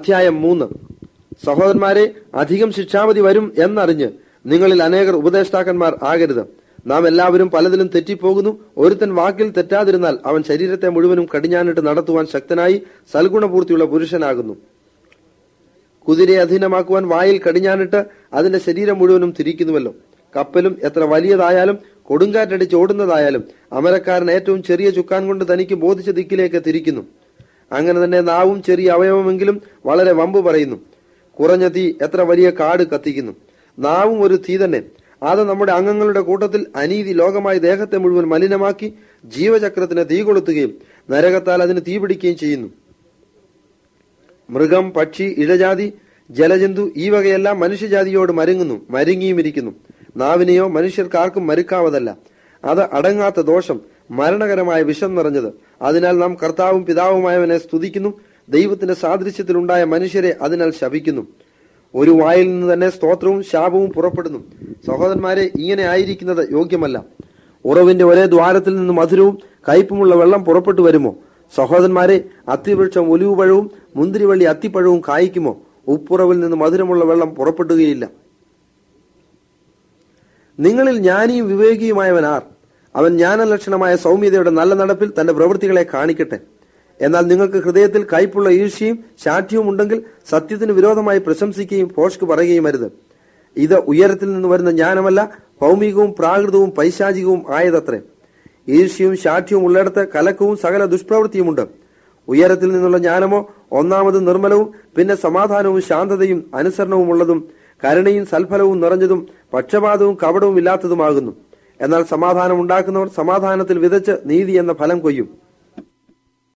അധ്യായം മൂന്ന് സഹോദരന്മാരെ അധികം ശിക്ഷാവധി വരും എന്നറിഞ്ഞ് നിങ്ങളിൽ അനേകർ ഉപദേഷ്ടാക്കന്മാർ ആകരുത് നാം എല്ലാവരും പലതിലും തെറ്റിപ്പോകുന്നു ഒരുത്തൻ വാക്കിൽ തെറ്റാതിരുന്നാൽ അവൻ ശരീരത്തെ മുഴുവനും കടിഞ്ഞാനിട്ട് നടത്തുവാൻ ശക്തനായി സൽഗുണപൂർത്തിയുള്ള പുരുഷനാകുന്നു കുതിരയെ അധീനമാക്കുവാൻ വായിൽ കടിഞ്ഞാനിട്ട് അതിന്റെ ശരീരം മുഴുവനും തിരിക്കുന്നുവല്ലോ കപ്പലും എത്ര വലിയതായാലും കൊടുങ്കാറ്റടിച്ച് ഓടുന്നതായാലും അമരക്കാരൻ ഏറ്റവും ചെറിയ ചുക്കാൻ കൊണ്ട് തനിക്ക് ബോധിച്ച ദിക്കിലേക്ക് തിരിക്കുന്നു അങ്ങനെ തന്നെ നാവും ചെറിയ അവയവമെങ്കിലും വളരെ വമ്പ് പറയുന്നു കുറഞ്ഞ തീ എത്ര വലിയ കാട് കത്തിക്കുന്നു നാവും ഒരു തീ തന്നെ അത് നമ്മുടെ അംഗങ്ങളുടെ കൂട്ടത്തിൽ അനീതി ലോകമായ ദേഹത്തെ മുഴുവൻ മലിനമാക്കി ജീവചക്രത്തിന് തീ കൊളുത്തുകയും നരകത്താൽ അതിന് തീ പിടിക്കുകയും ചെയ്യുന്നു മൃഗം പക്ഷി ഇഴജാതി ജലജന്തു ഈ വകയെല്ലാം മനുഷ്യജാതിയോട് മരുങ്ങുന്നു മരുങ്ങിയും ഇരിക്കുന്നു നാവിനെയോ മനുഷ്യർക്കാർക്കും മരുക്കാവതല്ല അത് അടങ്ങാത്ത ദോഷം മരണകരമായ വിഷം നിറഞ്ഞത് അതിനാൽ നാം കർത്താവും പിതാവുമായവനെ സ്തുതിക്കുന്നു ദൈവത്തിന്റെ സാദൃശ്യത്തിലുണ്ടായ മനുഷ്യരെ അതിനാൽ ശപിക്കുന്നു ഒരു വായിൽ നിന്ന് തന്നെ സ്തോത്രവും ശാപവും പുറപ്പെടുന്നു സഹോദരന്മാരെ ഇങ്ങനെ ആയിരിക്കുന്നത് യോഗ്യമല്ല ഉറവിന്റെ ഒരേ ദ്വാരത്തിൽ നിന്ന് മധുരവും കയ്പുമുള്ള വെള്ളം പുറപ്പെട്ടു വരുമോ സഹോദരന്മാരെ അത്തിവൃക്ഷം ഒലിവുപഴവും മുന്തിരിവള്ളി അത്തിപ്പഴവും കായ്ക്കുമോ ഉപ്പുറവിൽ നിന്ന് മധുരമുള്ള വെള്ളം പുറപ്പെടുകയില്ല നിങ്ങളിൽ ജ്ഞാനിയും വിവേകിയുമായവൻ ആർ അവൻ ജ്ഞാനലക്ഷണമായ സൗമ്യതയുടെ നല്ല നടപ്പിൽ തന്റെ പ്രവൃത്തികളെ കാണിക്കട്ടെ എന്നാൽ നിങ്ങൾക്ക് ഹൃദയത്തിൽ കയ്പുള്ള ഈർഷ്യയും ശാഠ്യവും ഉണ്ടെങ്കിൽ സത്യത്തിന് വിരോധമായി പ്രശംസിക്കുകയും പോഷ്ക്ക് പറയുകയും അരുത് ഇത് ഉയരത്തിൽ നിന്ന് വരുന്ന ജ്ഞാനമല്ല ഭൗമികവും പ്രാകൃതവും പൈശാചികവും ആയതത്രേ ഈർഷ്യവും ശാഠ്യവും ഉള്ളിടത്ത് കലക്കവും സകല ദുഷ്പ്രവൃത്തിയുമുണ്ട് ഉയരത്തിൽ നിന്നുള്ള ജ്ഞാനമോ ഒന്നാമത് നിർമ്മലവും പിന്നെ സമാധാനവും ശാന്തതയും അനുസരണവും ഉള്ളതും കരുണയും സൽഫലവും നിറഞ്ഞതും പക്ഷപാതവും കപടവും ഇല്ലാത്തതുമാകുന്നു എന്നാൽ സമാധാനം ഉണ്ടാക്കുന്നവർ സമാധാനത്തിൽ വിതച്ച് നീതി എന്ന ഫലം കൊയ്യും